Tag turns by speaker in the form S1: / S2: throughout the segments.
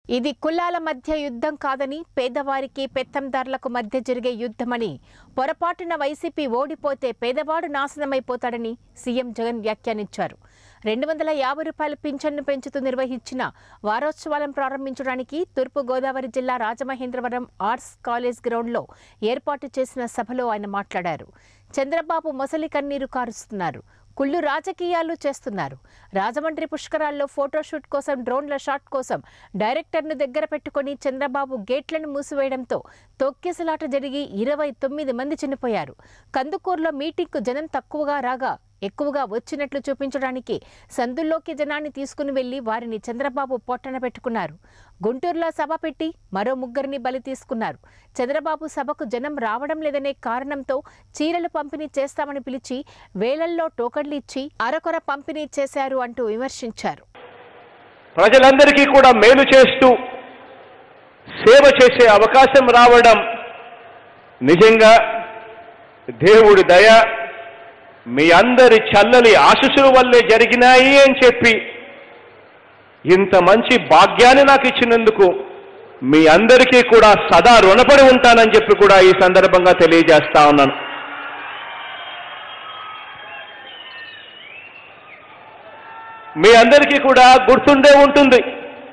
S1: ఇది కులాల మధ్య యుద్ధం కాదని పేదవారికి పెత్తందారులకు మధ్య జరిగే యుద్ధమని పొరపాటున వైసీపీ ఓడిపోతే పేదవాడు నాశనమైపోతాడని సీఎం జగన్ వ్యాఖ్యానించారు రెండు వందల యాభై రూపాయల పింఛన్ను పెంచుతూ నిర్వహించిన వారోత్సవాలను ప్రారంభించడానికి తూర్పు గోదావరి జిల్లా రాజమహేంద్రవరం ఆర్ట్స్ కాలేజ్ గ్రౌండ్లో ఏర్పాటు చేసిన సభలో ఆయన మాట్లాడారు చంద్రబాబు మొసలి కన్నీరు కారుస్తున్నారు కుళ్ళు రాజకీయాలు చేస్తున్నారు రాజమండ్రి పుష్కరాల్లో ఫోటోషూట్ కోసం డ్రోన్ల షాట్ కోసం డైరెక్టర్ను దగ్గర పెట్టుకుని చంద్రబాబు గేట్లను మూసివేయడంతో తొక్కిసలాట జరిగి ఇరవై తొమ్మిది మంది చనిపోయారు కందుకూరులో మీటింగ్కు జనం తక్కువగా రాగా ఎక్కువగా వచ్చినట్లు చూపించడానికి సందుల్లోకి జనాన్ని తీసుకుని వెళ్లి వారిని చంద్రబాబు పొట్టన పెట్టుకున్నారు గుంటూరులో సభ పెట్టి మరో ముగ్గురిని బలి తీసుకున్నారు చంద్రబాబు సభకు జనం రావడం లేదనే కారణంతో చీరలు పంపిణీ చేస్తామని పిలిచి వేలల్లో టోకన్లు ఇచ్చి అరకొర పంపిణీ చేశారు అంటూ విమర్శించారు
S2: ప్రజలందరికీ కూడా మేలు చేస్తూ సేవ చేసే అవకాశం రావడం నిజంగా దేవుడి దయ మీ అందరి చల్లని ఆశీస్సుల వల్లే జరిగినాయి అని చెప్పి ఇంత మంచి భాగ్యాన్ని నాకు ఇచ్చినందుకు మీ అందరికీ కూడా సదా రుణపడి ఉంటానని చెప్పి కూడా ఈ సందర్భంగా తెలియజేస్తా ఉన్నాను మీ అందరికీ కూడా గుర్తుండే ఉంటుంది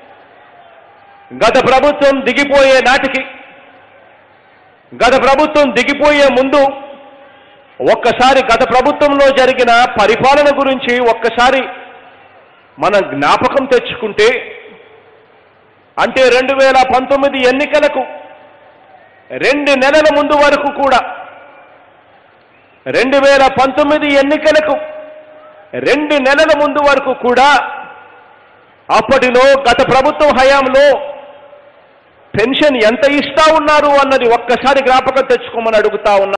S2: గత ప్రభుత్వం దిగిపోయే నాటికి గత ప్రభుత్వం దిగిపోయే ముందు ఒక్కసారి గత ప్రభుత్వంలో జరిగిన పరిపాలన గురించి ఒక్కసారి మనం జ్ఞాపకం తెచ్చుకుంటే అంటే రెండు వేల పంతొమ్మిది ఎన్నికలకు రెండు నెలల ముందు వరకు కూడా రెండు వేల పంతొమ్మిది ఎన్నికలకు రెండు నెలల ముందు వరకు కూడా అప్పటిలో గత ప్రభుత్వం హయాంలో పెన్షన్ ఎంత ఇస్తా ఉన్నారు అన్నది ఒక్కసారి జ్ఞాపకం తెచ్చుకోమని అడుగుతా ఉన్నా